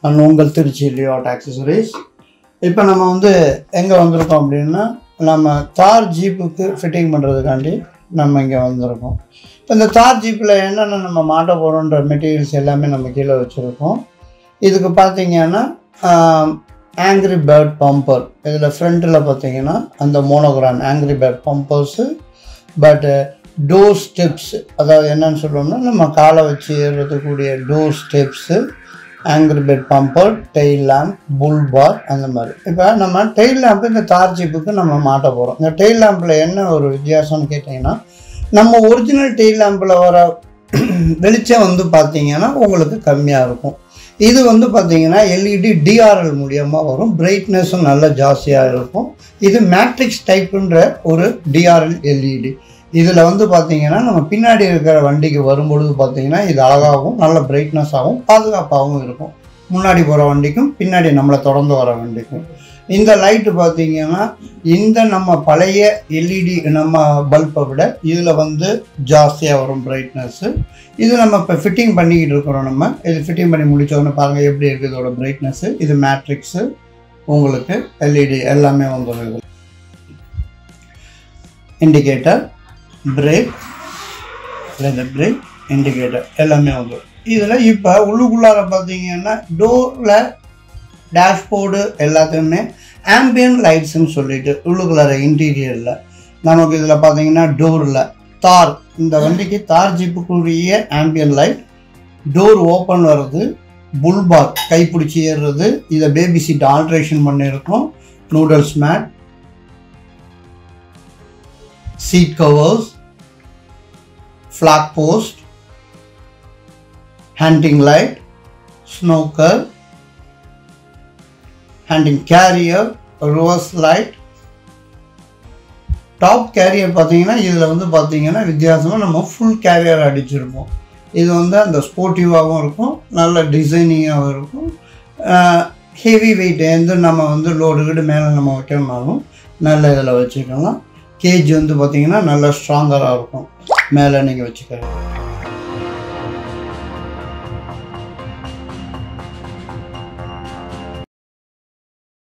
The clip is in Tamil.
அண்ட் உங்கள் திருச்சி லியோட் ஆக்சசரிஸ் இப்போ நம்ம வந்து எங்கே வந்திருக்கோம் அப்படின்னா நம்ம தார் ஜீப்புக்கு ஃபிட்டிங் பண்ணுறதுக்காண்டி நம்ம இங்கே வந்திருக்கோம் இப்போ இந்த தார் ஜீப்பில் என்னென்ன நம்ம மாட்ட போகிறோன்ற மெட்டீரியல்ஸ் எல்லாமே நம்ம கீழே வச்சுருக்கோம் இதுக்கு பார்த்தீங்கன்னா ஆங்கிரி பேர்ட் பம்பர் இதில் ஃப்ரண்ட்டில் பார்த்தீங்கன்னா அந்த மோனோகிரான் ஆங்கிரி பேர்ட் பம்பர்ஸு பட்டு டோர் ஸ்டெப்ஸ் அதாவது என்னன்னு சொல்லுவோம்னா நம்ம காலை வச்சு ஏறுறதுக்கூடிய டோர் ஸ்டெப்ஸு ஆங்கிரி பெட் bumper tail lamp bull bar அந்த மாதிரி இப்போ நம்ம டெயில் லேம்ப் இந்த தார் ஜீப்புக்கு நம்ம மாட்ட போகிறோம் இந்த டெயில் லேம்பில் என்ன ஒரு வித்தியாசம்னு கேட்டிங்கன்னா நம்ம ஒரிஜினல் டெயில் லேம்பில் வர வெளிச்சம் வந்து பார்த்தீங்கன்னா உங்களுக்கு கம்மியாக இருக்கும் இது வந்து பார்த்தீங்கன்னா எல்இடி டிஆர்எல் மூலியமாக வரும் பிரைட்னஸும் நல்ல ஜாஸ்தியாக இருக்கும் இது மேட்ரிக்ஸ் டைப்புன்ற ஒரு டிஆர்எல் எல்இடி இதில் வந்து பார்த்தீங்கன்னா நம்ம பின்னாடி இருக்கிற வண்டிக்கு வரும்பொழுது பார்த்தீங்கன்னா இது அழகாகவும் நல்ல பிரைட்னஸாகவும் பாதுகாப்பாகவும் இருக்கும் முன்னாடி போகிற வண்டிக்கும் பின்னாடி நம்மளை தொடர்ந்து வர வண்டிக்கும் இந்த லைட்டு பார்த்தீங்கன்னா இந்த நம்ம பழைய எல்இடி நம்ம பல்பை விட இதில் வந்து ஜாஸ்தியாக வரும் பிரைட்னஸ்ஸு இது நம்ம இப்போ ஃபிட்டிங் பண்ணிக்கிட்டு இருக்கிறோம் நம்ம இது ஃபிட்டிங் பண்ணி முடிச்சோடனே பாருங்கள் எப்படி இருக்குது இதோட பிரைட்னஸ்ஸு இது மேட்ரிக்ஸு உங்களுக்கு எல்இடி எல்லாமே வந்துடும் இது இண்டிகேட்டர் பிரேக் இந்த பிரேக் இண்டிகேட்டர் எல்லாமே வந்துடும் இதில் இப்போ உள்ளுக்குள்ளார பார்த்தீங்கன்னா டோரில் டேஷ்போர்டு எல்லாத்துக்குமே ஆம்பியன் லைட்ஸ்னு சொல்லிட்டு உள்ளுக்குள்ளார இன்டீரியரில் நமக்கு இதில் பார்த்தீங்கன்னா டோரில் தார் இந்த வண்டிக்கு தார் ஜீப்புக்குரிய ஆம்பியன் லைட் டோர் ஓப்பன் வர்றது புல்பார் கைப்பிடிச்சி ஏறுறது இதை பேபி சீட் ஆல்ட்ரேஷன் பண்ணியிருக்கோம் noodles mat seat covers flag post, hunting light, snorkel, hunting carrier, reverse light. Top carrier பார்த்தீங்கன்னா இதில் வந்து பார்த்தீங்கன்னா வித்தியாசமாக நம்ம ஃபுல் கேரியர் அடிச்சிருப்போம் இது வந்து அந்த ஸ்போர்ட்டிவாகவும் இருக்கும் நல்ல டிசைனிங்காகவும் இருக்கும் ஹெவி வெயிட் எந்த நம்ம வந்து லோடு கீடு மேலே நம்ம வைக்கணும்னாலும் நல்ல இதில் வச்சுக்கலாம் கேஜ் வந்து பார்த்திங்கன்னா நல்லா ஸ்ட்ராங்கராக இருக்கும் மேலே நீங்கள் வச்சுக்கலாம்